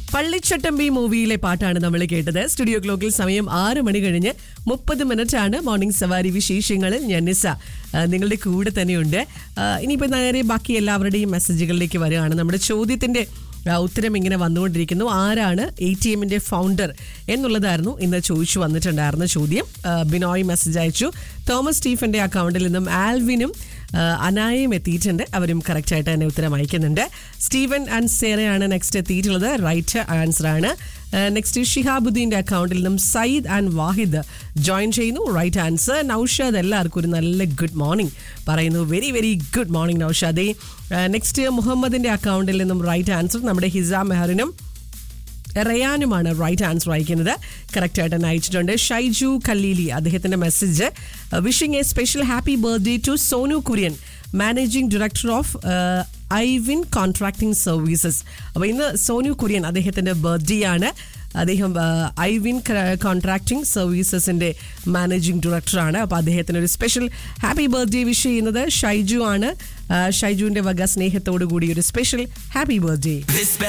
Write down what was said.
പള്ളിച്ചട്ടമ്പി മൂവിയിലെ പാട്ടാണ് നമ്മൾ കേട്ടത് സ്റ്റുഡിയോ ക്ലോക്കിൽ സമയം ആറ് മണി കഴിഞ്ഞ് മുപ്പത് മിനിറ്റ് ആണ് മോർണിംഗ് സവാരി വിശേഷങ്ങളിൽ ഞാൻ നിസ ആ, നിങ്ങളുടെ കൂടെ തന്നെയുണ്ട് ആ, ഇനിയിപ്പോൾ നേരെ ബാക്കി എല്ലാവരുടെയും മെസ്സേജുകളിലേക്ക് വരികയാണ് നമ്മുടെ ചോദ്യത്തിന്റെ ആ, ഉത്തരം ഇങ്ങനെ വന്നുകൊണ്ടിരിക്കുന്നു ആരാണ് എ ടി എമ്മിന്റെ ഫൗണ്ടർ എന്നുള്ളതായിരുന്നു ഇന്ന് ചോദിച്ചു വന്നിട്ടുണ്ടായിരുന്ന ചോദ്യം ആ, ബിനോയ് മെസ്സേജ് അയച്ചു തോമസ് സ്റ്റീഫന്റെ അക്കൗണ്ടിൽ നിന്നും ആൽവിനും ആ, അനായയും എത്തിയിട്ടുണ്ട് അവരും കറക്റ്റ് ആയിട്ട് തന്നെ ഉത്തരം അയക്കുന്നുണ്ട് സ്റ്റീവൻ ആൻഡ് സേറയാണ് നെക്സ്റ്റ് എത്തിയിട്ടുള്ളത് റൈറ്റ് ആൻസർ ആണ് നെക്സ്റ്റ് ഷിഹാബുദ്ദീന്റെ അക്കൗണ്ടിൽ നിന്നും സയ്യിദ് ആൻഡ് വാഹിദ് ജോയിൻ ചെയ്യുന്നു റൈറ്റ് ആൻസർ നൌഷാദ് എല്ലാവർക്കും ഒരു നല്ല ഗുഡ് മോർണിംഗ് പറയുന്നു വെരി വെരി ഗുഡ് മോർണിംഗ് നൌഷാദെ നെക്സ്റ്റ് മുഹമ്മദിന്റെ അക്കൗണ്ടിൽ നിന്നും റൈറ്റ് ആൻസർ നമ്മുടെ ഹിസാം മെഹറിനും റയാനുമാണ് റൈറ്റ് ആൻസർ അയക്കുന്നത് കറക്റ്റ് ആയിട്ട് തന്നെ അയച്ചിട്ടുണ്ട് ഷൈജു കല്ലീലി അദ്ദേഹത്തിന്റെ message wishing a special happy birthday to Sonu Kurian managing director of Ivin contracting services അപ്പോൾ ഇന്ന് സോനു കുര്യൻ അദ്ദേഹത്തിന്റെ ബർത്ത്ഡേ ആണ് അദ്ദേഹം ഐവിൻ കോൺട്രാക്ടിംഗ് സർവീസസിന്റെ മാനേജിംഗ് ഡയറക്ടറാണ് അപ്പോൾ അദ്ദേഹത്തിന് ഒരു സ്പെഷ്യൽ ഹാപ്പി ബർത്ത്ഡേ വിഷ് ചെയ്യുന്നത് ഷൈജു ആണ് ആ, ഷൈജുവിന്റെ വക സ്നേഹത്തോടു കൂടി ഒരു സ്പെഷ്യൽ ഹാപ്പി ബർത്ത്ഡേ This